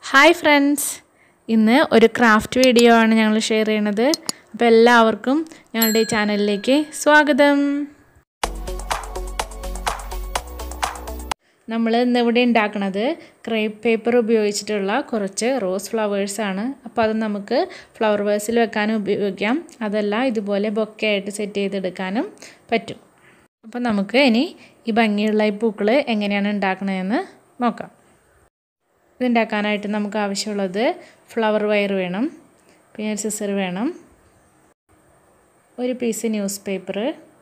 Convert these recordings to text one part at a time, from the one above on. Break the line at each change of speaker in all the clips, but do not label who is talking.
hi friends ഇന്ന് ഒരു craft video ആണ് ഞങ്ങൾ ഷെയർ ചെയ്യണത് അപ്പോൾ എല്ലാവർക്കും ഞങ്ങളുടെ ഈ ചാനലിലേക്ക് സ്വാഗതം നമ്മൾ ഇന്ന് ഇവിടെ ഉണ്ടാക്കുന്നത് ക്രേപ്പ് പേപ്പർ ഉപയോഗിച്ചിട്ടുള്ള കുറച്ച് റോസ് ഫ്ലവേഴ്സാണ് അപ്പോൾ അത് നമുക്ക് ഫ്ലവർ വേഴ്സിൽ വെക്കാനും ഉപയോഗിക്കാം അതല്ല ഇതുപോലെ ബൊക്കെ ആയിട്ട് സെറ്റ് ചെയ്തെടുക്കാനും പറ്റും അപ്പോൾ നമുക്ക് ഇനി ഈ ഭംഗിയുള്ള ഈ പൂക്കൾ എങ്ങനെയാണ് ഉണ്ടാക്കണതെന്ന് നോക്കാം ഇതുണ്ടാക്കാനായിട്ട് നമുക്ക് ആവശ്യമുള്ളത് ഫ്ലവർ വയർ വേണം പിന്നെ ഒരു സിസർ വേണം ഒരു piece newspaper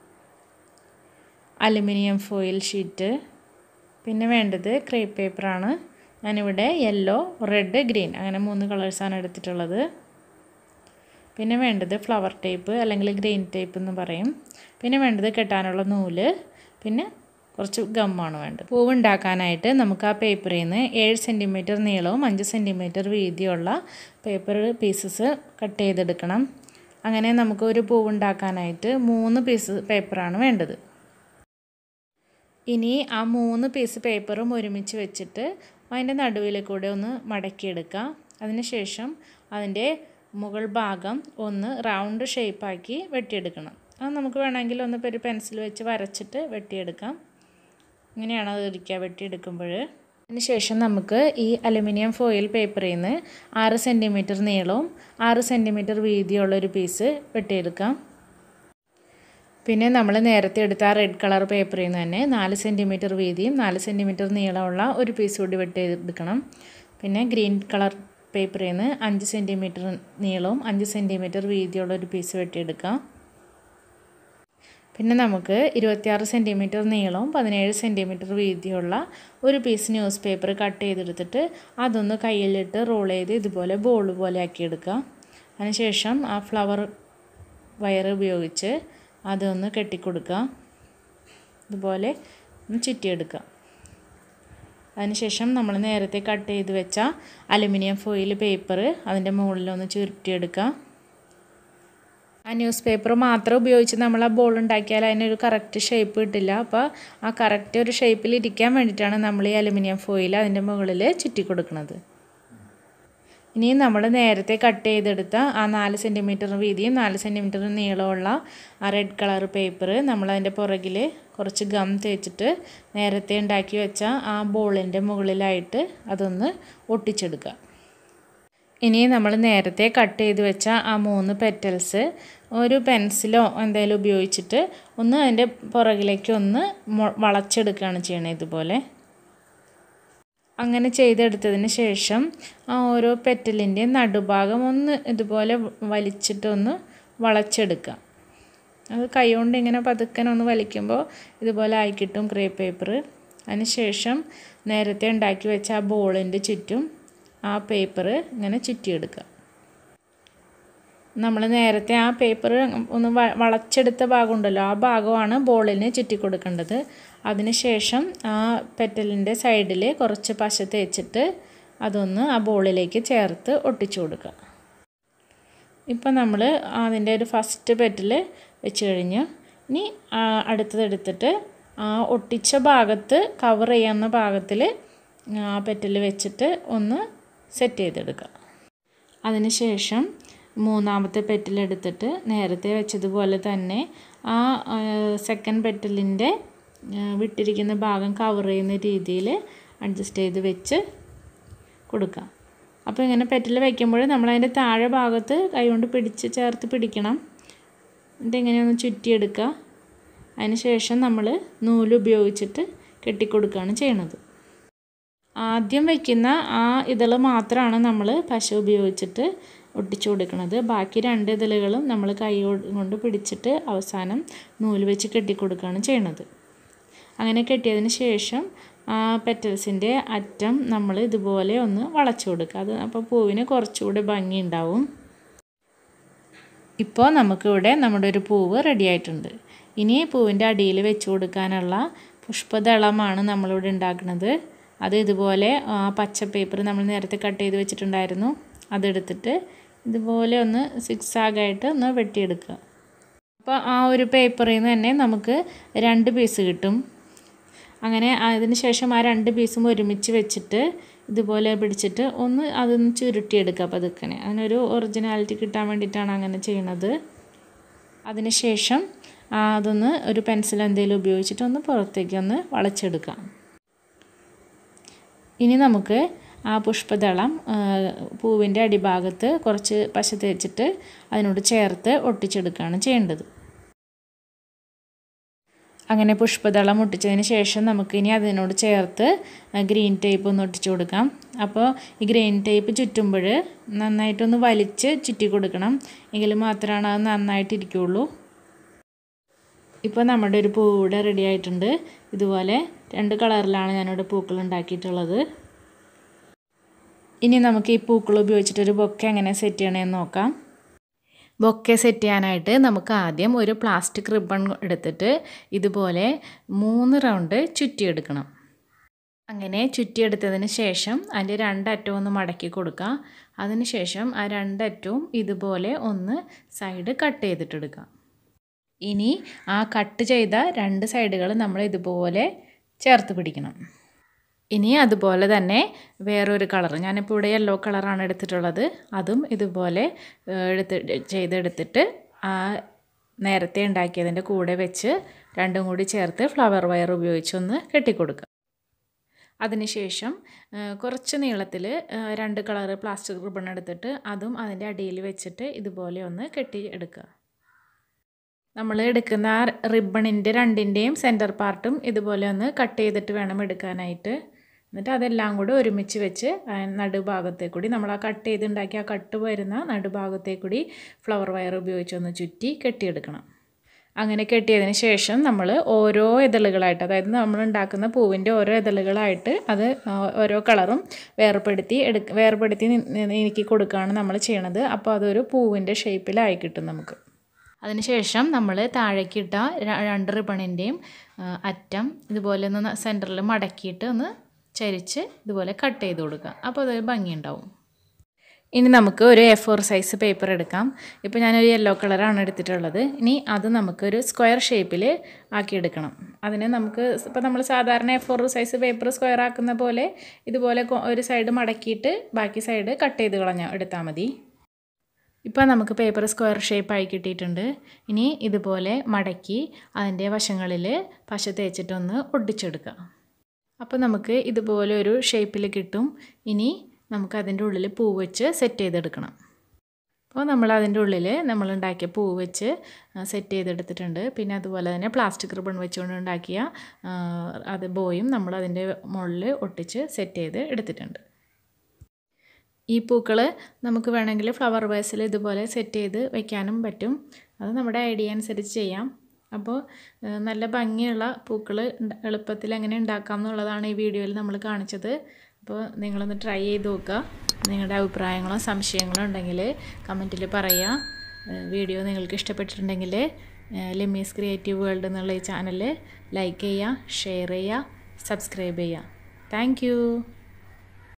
aluminium foil sheet പിന്നെ വേണ്ടത് ക്രേപ്പ് പേപ്പറാണ് ഞാനിവിടെ യെല്ലോ റെഡ് ഗ്രീൻ അങ്ങനെ മൂന്ന് കളേഴ്സാണ് എടുത്തിട്ടുള്ളത് പിന്നെ വേണ്ടത് ഫ്ലവർ ടേപ്പ് അല്ലെങ്കിൽ ഗ്രീൻ ടേപ്പ് എന്ന് പറയും പിന്നെ വേണ്ടത് കെട്ടാനുള്ള നൂല് പിന്നെ കുറച്ച് ഗമ്മാണ് വേണ്ടത് പൂവ് ഉണ്ടാക്കാനായിട്ട് നമുക്ക് ആ പേപ്പറിൽ നിന്ന് ഏഴ് സെൻറ്റിമീറ്റർ നീളവും അഞ്ച് സെൻറ്റിമീറ്റർ വീതിയുള്ള പേപ്പർ പീസസ് കട്ട് ചെയ്തെടുക്കണം അങ്ങനെ നമുക്ക് ഒരു പൂവ് ഉണ്ടാക്കാനായിട്ട് മൂന്ന് പീസ് പേപ്പറാണ് വേണ്ടത് ഇനി ആ മൂന്ന് പീസ് പേപ്പറും ഒരുമിച്ച് വെച്ചിട്ട് അതിൻ്റെ നടുവിൽ കൂടെ ഒന്ന് മടക്കിയെടുക്കുക അതിനുശേഷം അതിൻ്റെ മുകൾ ഭാഗം ഒന്ന് റൗണ്ട് ഷേപ്പാക്കി വെട്ടിയെടുക്കണം അത് നമുക്ക് വേണമെങ്കിൽ ഒന്ന് ഒരു പെൻസിൽ വെച്ച് വരച്ചിട്ട് വെട്ടിയെടുക്കാം ഇങ്ങനെയാണ് അത് ഇരിക്കുക വെട്ടിയെടുക്കുമ്പോൾ അതിനുശേഷം നമുക്ക് ഈ അലുമിനിയം ഫോയിൽ പേപ്പറിൽ നിന്ന് ആറ് സെൻറ്റിമീറ്റർ നീളവും ആറ് സെൻറ്റിമീറ്റർ വീതിയുള്ള ഒരു പീസ് വെട്ടിയെടുക്കാം പിന്നെ നമ്മൾ നേരത്തെ എടുത്ത ആ റെഡ് കളർ പേപ്പറിൽ നിന്ന് തന്നെ നാല് സെൻറ്റിമീറ്റർ വീതിയും നാല് സെൻറ്റിമീറ്റർ നീളമുള്ള ഒരു പീസ് കൂടി വെട്ടിയെടുക്കണം പിന്നെ ഗ്രീൻ കളർ പേപ്പറിൽ നിന്ന് അഞ്ച് സെൻറ്റിമീറ്റർ നീളവും അഞ്ച് സെൻറ്റിമീറ്റർ വീതിയുള്ള ഒരു പീസ് വെട്ടിയെടുക്കാം പിന്നെ നമുക്ക് ഇരുപത്തിയാറ് സെൻറ്റിമീറ്റർ നീളവും പതിനേഴ് സെൻറ്റിമീറ്റർ വീതിയുള്ള ഒരു പീസ് ന്യൂസ് പേപ്പർ കട്ട് ചെയ്തെടുത്തിട്ട് അതൊന്ന് കയ്യിലിട്ട് റോൾ ചെയ്ത് ഇതുപോലെ ബോൾ പോലെ ആക്കിയെടുക്കുക അതിനുശേഷം ആ ഫ്ലവർ വയർ ഉപയോഗിച്ച് അതൊന്ന് കെട്ടിക്കൊടുക്കുക ഇതുപോലെ ഒന്ന് ചുറ്റിയെടുക്കുക അതിനുശേഷം നമ്മൾ നേരത്തെ കട്ട് ചെയ്ത് വെച്ച അലുമിനിയം ഫോയിൽ പേപ്പർ അതിൻ്റെ മുകളിലൊന്ന് ചുരുട്ടിയെടുക്കുക ആ ന്യൂസ് പേപ്പർ മാത്രം ഉപയോഗിച്ച് നമ്മൾ ആ ബോൾ ഉണ്ടാക്കിയാൽ അതിനൊരു കറക്റ്റ് ഷേപ്പ് കിട്ടില്ല അപ്പോൾ ആ കറക്റ്റ് ഒരു ഷേപ്പിൽ ഇരിക്കാൻ വേണ്ടിയിട്ടാണ് നമ്മൾ ഈ അലുമിനിയം ഫോയിൽ അതിൻ്റെ മുകളിൽ ചുറ്റി കൊടുക്കുന്നത് ഇനി നമ്മൾ നേരത്തെ കട്ട് ചെയ്തെടുത്ത ആ നാല് സെൻറ്റിമീറ്റർ വീതിയും നാല് സെൻറ്റിമീറ്റർ നീളമുള്ള ആ റെഡ് കളർ പേപ്പർ നമ്മൾ അതിൻ്റെ പുറകിൽ കുറച്ച് ഗം തേച്ചിട്ട് നേരത്തെ ഉണ്ടാക്കി വെച്ച ആ ബോളിൻ്റെ മുകളിലായിട്ട് അതൊന്ന് ഒട്ടിച്ചെടുക്കുക ഇനി നമ്മൾ നേരത്തെ കട്ട് ചെയ്ത് വെച്ച ആ മൂന്ന് പെറ്റൽസ് ഒരു പെൻസിലോ എന്തെങ്കിലും ഉപയോഗിച്ചിട്ട് ഒന്ന് അതിൻ്റെ പുറകിലേക്ക് ഒന്ന് വളച്ചെടുക്കുകയാണ് ചെയ്യണത് ഇതുപോലെ അങ്ങനെ ചെയ്തെടുത്തതിന് ശേഷം ആ ഓരോ പെറ്റലിൻ്റെ നടുഭാഗം ഒന്ന് ഇതുപോലെ വലിച്ചിട്ടൊന്ന് വളച്ചെടുക്കുക അത് കൈകൊണ്ട് ഇങ്ങനെ പതുക്കനെ ഒന്ന് വലിക്കുമ്പോൾ ഇതുപോലെ ആയി കിട്ടും ക്രേപ്പ് പേപ്പർ അതിന് ശേഷം നേരത്തെ ഉണ്ടാക്കി വെച്ച ആ ബോളിൻ്റെ ചുറ്റും ആ പേപ്പർ ഇങ്ങനെ ചുറ്റിയെടുക്കുക നമ്മൾ നേരത്തെ ആ പേപ്പർ ഒന്ന് വളച്ചെടുത്ത ഭാഗമുണ്ടല്ലോ ആ ഭാഗമാണ് ബോളിന് ചുറ്റി കൊടുക്കേണ്ടത് അതിനുശേഷം ആ പെറ്റലിൻ്റെ സൈഡിൽ കുറച്ച് പശ തേച്ചിട്ട് അതൊന്ന് ആ ബോളിലേക്ക് ചേർത്ത് ഒട്ടിച്ചു കൊടുക്കുക ഇപ്പം നമ്മൾ അതിൻ്റെ ഒരു ഫസ്റ്റ് പെറ്റൽ വെച്ച് കഴിഞ്ഞ് ഇനി അടുത്തതെടുത്തിട്ട് ആ ഒട്ടിച്ച ഭാഗത്ത് കവർ ചെയ്യാവുന്ന ഭാഗത്തിൽ ആ പെറ്റൽ വെച്ചിട്ട് ഒന്ന് സെറ്റ് ചെയ്തെടുക്കുക അതിനുശേഷം മൂന്നാമത്തെ പെറ്റലെടുത്തിട്ട് നേരത്തെ വെച്ചതുപോലെ തന്നെ ആ സെക്കൻഡ് പെറ്റലിൻ്റെ വിട്ടിരിക്കുന്ന ഭാഗം കവർ ചെയ്യുന്ന രീതിയിൽ അഡ്ജസ്റ്റ് ചെയ്ത് വെച്ച് കൊടുക്കുക അപ്പോൾ ഇങ്ങനെ പെറ്റൽ വയ്ക്കുമ്പോൾ നമ്മളതിൻ്റെ താഴെ ഭാഗത്ത് കൈകൊണ്ട് പിടിച്ച് ചേർത്ത് പിടിക്കണം എന്നിട്ട് ഇങ്ങനെ ഒന്ന് ചുറ്റിയെടുക്കുക അതിന് ശേഷം നമ്മൾ നൂല് ഉപയോഗിച്ചിട്ട് കെട്ടിക്കൊടുക്കുകയാണ് ചെയ്യണത് ആദ്യം വയ്ക്കുന്ന ആ ഇതൾ മാത്രമാണ് നമ്മൾ പശ ഉപയോഗിച്ചിട്ട് ഒട്ടിച്ചു കൊടുക്കുന്നത് ബാക്കി രണ്ട് ഇതളുകളും നമ്മൾ കൈ കൊണ്ട് പിടിച്ചിട്ട് അവസാനം നൂല് വെച്ച് കെട്ടിക്കൊടുക്കുകയാണ് ചെയ്യണത് അങ്ങനെ കെട്ടിയതിന് ശേഷം ആ പെറ്റൽസിൻ്റെ അറ്റം നമ്മൾ ഇതുപോലെ ഒന്ന് വളച്ചു കൊടുക്കുക അത് അപ്പോൾ പൂവിന് കുറച്ചുകൂടി ഭംഗി ഉണ്ടാവും ഇപ്പോൾ നമുക്കിവിടെ നമ്മുടെ ഒരു പൂവ് റെഡി ആയിട്ടുണ്ട് ഇനി പൂവിൻ്റെ അടിയിൽ വെച്ച് കൊടുക്കാനുള്ള പുഷ്പദളമാണ് നമ്മളിവിടെ ഉണ്ടാക്കുന്നത് അത് ഇതുപോലെ പച്ച പേപ്പർ നമ്മൾ നേരത്തെ കട്ട് ചെയ്ത് വെച്ചിട്ടുണ്ടായിരുന്നു അതെടുത്തിട്ട് ഇതുപോലെ ഒന്ന് സിക്സ് ആഗായിട്ട് ഒന്ന് വെട്ടിയെടുക്കുക അപ്പോൾ ആ ഒരു പേപ്പറിൽ നിന്ന് തന്നെ നമുക്ക് രണ്ട് പീസ് കിട്ടും അങ്ങനെ അതിന് ശേഷം ആ രണ്ട് പീസും ഒരുമിച്ച് വെച്ചിട്ട് ഇതുപോലെ പിടിച്ചിട്ട് ഒന്ന് അതൊന്ന് ചുരുട്ടിയെടുക്കുക പതുക്കനെ അതിനൊരു ഒറിജിനാലിറ്റി കിട്ടാൻ വേണ്ടിയിട്ടാണ് അങ്ങനെ ചെയ്യണത് അതിനുശേഷം അതൊന്ന് ഒരു പെൻസിൽ എന്തെങ്കിലും ഉപയോഗിച്ചിട്ട് ഒന്ന് പുറത്തേക്ക് ഒന്ന് വളച്ചെടുക്കാം ഇനി നമുക്ക് ആ പുഷ്പദളം പൂവിൻ്റെ അടിഭാഗത്ത് കുറച്ച് പശ തേച്ചിട്ട് അതിനോട് ചേർത്ത് ഒട്ടിച്ചെടുക്കുകയാണ് ചെയ്യേണ്ടത് അങ്ങനെ പുഷ്പദളം ഒട്ടിച്ചതിന് ശേഷം നമുക്കിനി അതിനോട് ചേർത്ത് ഗ്രീൻ ടേപ്പ് ഒന്ന് ഒട്ടിച്ചു കൊടുക്കാം അപ്പോൾ ഈ ഗ്രീൻ ടേപ്പ് ചുറ്റുമ്പോൾ നന്നായിട്ടൊന്ന് വലിച്ച് ചുറ്റി കൊടുക്കണം എങ്കിൽ മാത്രമാണ് അത് നന്നായിട്ടിരിക്കുകയുള്ളൂ ഇപ്പോൾ നമ്മുടെ ഒരു പൂ ഇവിടെ റെഡി ആയിട്ടുണ്ട് ഇതുപോലെ രണ്ട് കളറിലാണ് ഞാനിവിടെ പൂക്കൾ ഉണ്ടാക്കിയിട്ടുള്ളത് ഇനി നമുക്ക് ഈ പൂക്കൾ ഉപയോഗിച്ചിട്ടൊരു ബൊക്കെ എങ്ങനെ സെറ്റ് ചെയ്യണമെന്ന് നോക്കാം ബൊക്കെ സെറ്റ് ചെയ്യാനായിട്ട് നമുക്ക് ആദ്യം ഒരു പ്ലാസ്റ്റിക് റിബൺ എടുത്തിട്ട് ഇതുപോലെ മൂന്ന് റൗണ്ട് ചുറ്റിയെടുക്കണം അങ്ങനെ ചുറ്റിയെടുത്തതിന് ശേഷം അതിൻ്റെ രണ്ടറ്റവും ഒന്ന് മടക്കി കൊടുക്കുക അതിന് ശേഷം ആ രണ്ടറ്റവും ഇതുപോലെ ഒന്ന് സൈഡ് കട്ട് ചെയ്തിട്ടെടുക്കാം ഇനി ആ കട്ട് ചെയ്ത രണ്ട് സൈഡുകൾ നമ്മൾ ഇതുപോലെ ചേർത്ത് പിടിക്കണം ഇനി അതുപോലെ തന്നെ വേറൊരു കളർ ഞാനിപ്പോൾ ഇവിടെ യെല്ലോ കളറാണ് എടുത്തിട്ടുള്ളത് അതും ഇതുപോലെ എടുത്ത് ചെയ്തെടുത്തിട്ട് ആ നേരത്തെ ഉണ്ടാക്കിയതിൻ്റെ കൂടെ വെച്ച് രണ്ടും കൂടി ചേർത്ത് ഫ്ലവർ വയർ ഉപയോഗിച്ചൊന്ന് കെട്ടിക്കൊടുക്കുക അതിനുശേഷം കുറച്ച് നീളത്തിൽ രണ്ട് കളർ പ്ലാസ്റ്റിക് റിബൺ എടുത്തിട്ട് അതും അതിൻ്റെ അടിയിൽ വെച്ചിട്ട് ഇതുപോലെ ഒന്ന് കെട്ടി എടുക്കുക നമ്മൾ എടുക്കുന്ന ആ റിബണിൻ്റെ രണ്ടിൻ്റെയും സെൻറ്റർ പാർട്ടും ഇതുപോലെ ഒന്ന് കട്ട് ചെയ്തിട്ട് വേണം എടുക്കാനായിട്ട് എന്നിട്ട് അതെല്ലാം കൂടി ഒരുമിച്ച് വെച്ച് നടുഭാഗത്തേ കൂടി നമ്മൾ ആ കട്ട് ചെയ്തുണ്ടാക്കി ആ കട്ട് വരുന്ന നടുഭാഗത്തേ കൂടി ഫ്ലവർ വയർ ഉപയോഗിച്ചൊന്ന് ചുറ്റി കെട്ടിയെടുക്കണം അങ്ങനെ കെട്ടിയതിന് ശേഷം നമ്മൾ ഓരോ ഇതളുകളായിട്ട് അതായത് നമ്മൾ ഉണ്ടാക്കുന്ന പൂവിൻ്റെ ഓരോ ഇതളുകളായിട്ട് അത് ഓരോ കളറും വേർപ്പെടുത്തി എടുക്ക വേർപ്പെടുത്തി നീക്കി കൊടുക്കുകയാണ് നമ്മൾ ചെയ്യണത് അപ്പോൾ അതൊരു പൂവിൻ്റെ ഷേപ്പിലായി കിട്ടും നമുക്ക് അതിനുശേഷം നമ്മൾ താഴേക്കിട്ട രണ്ട് റിബണിൻ്റെയും അറ്റം ഇതുപോലെ ഒന്ന് സെൻറ്ററിൽ മടക്കിയിട്ട് ഒന്ന് ചരിച്ച് ഇതുപോലെ കട്ട് ചെയ്ത് കൊടുക്കുക അപ്പോൾ അതൊരു ഭംഗിയുണ്ടാവും ഇനി നമുക്ക് ഒരു എ ഫോർ സൈസ് പേപ്പർ എടുക്കാം ഇപ്പോൾ ഞാനൊരു യെല്ലോ കളറാണ് എടുത്തിട്ടുള്ളത് ഇനി അത് നമുക്കൊരു സ്ക്വയർ ഷേപ്പിൽ ആക്കിയെടുക്കണം അതിന് നമുക്ക് ഇപ്പോൾ നമ്മൾ സാധാരണ A four size paper square ആക്കുന്ന പോലെ ഇതുപോലെ ഒരു സൈഡ് മടക്കിയിട്ട് ബാക്കി സൈഡ് കട്ട് ചെയ്ത് കളഞ്ഞാൽ എടുത്താൽ മതി ഇപ്പോൾ നമുക്ക് പേപ്പർ സ്ക്വയർ ഷേപ്പായി കിട്ടിയിട്ടുണ്ട് ഇനി ഇതുപോലെ മടക്കി അതിൻ്റെ വശങ്ങളിൽ പശ തേച്ചിട്ടൊന്ന് ഒട്ടിച്ചെടുക്കുക അപ്പോൾ നമുക്ക് ഇതുപോലെ ഒരു ഷേപ്പിൽ കിട്ടും ഇനി നമുക്ക് അതിൻ്റെ ഉള്ളിൽ പൂ വെച്ച് സെറ്റ് ചെയ്തെടുക്കണം അപ്പോൾ നമ്മൾ അതിൻ്റെ ഉള്ളിൽ നമ്മൾ ഉണ്ടാക്കിയ പൂ വെച്ച് സെറ്റ് ചെയ്തെടുത്തിട്ടുണ്ട് പിന്നെ അതുപോലെ തന്നെ പ്ലാസ്റ്റിക് റിബൺ വെച്ചുകൊണ്ട് ഉണ്ടാക്കിയ അത് ബോയും നമ്മൾ അതിൻ്റെ മുകളിൽ ഒട്ടിച്ച് സെറ്റ് ചെയ്ത് എടുത്തിട്ടുണ്ട് ഈ പൂക്കൾ നമുക്ക് വേണമെങ്കിൽ ഫ്ലവർ വേസിൽ ഇതുപോലെ സെറ്റ് ചെയ്ത് വെക്കാനും പറ്റും അത് നമ്മുടെ ഐഡിയ അനുസരിച്ച് ചെയ്യാം അപ്പോൾ നല്ല ഭംഗിയുള്ള പൂക്കൾ എളുപ്പത്തിൽ എങ്ങനെ ഉണ്ടാക്കാം എന്നുള്ളതാണ് ഈ വീഡിയോയിൽ നമ്മൾ കാണിച്ചത് അപ്പോൾ നിങ്ങളൊന്ന് ട്രൈ ചെയ്ത് നോക്കുക നിങ്ങളുടെ അഭിപ്രായങ്ങളോ സംശയങ്ങളോ ഉണ്ടെങ്കിൽ കമൻറ്റിൽ പറയുക വീഡിയോ നിങ്ങൾക്ക് ഇഷ്ടപ്പെട്ടിട്ടുണ്ടെങ്കിൽ ലിമീസ് ക്രിയേറ്റീവ് വേൾഡ് എന്നുള്ള ഈ ചാനൽ ലൈക്ക് ചെയ്യുക ഷെയർ ചെയ്യുക സബ്സ്ക്രൈബ് ചെയ്യുക താങ്ക്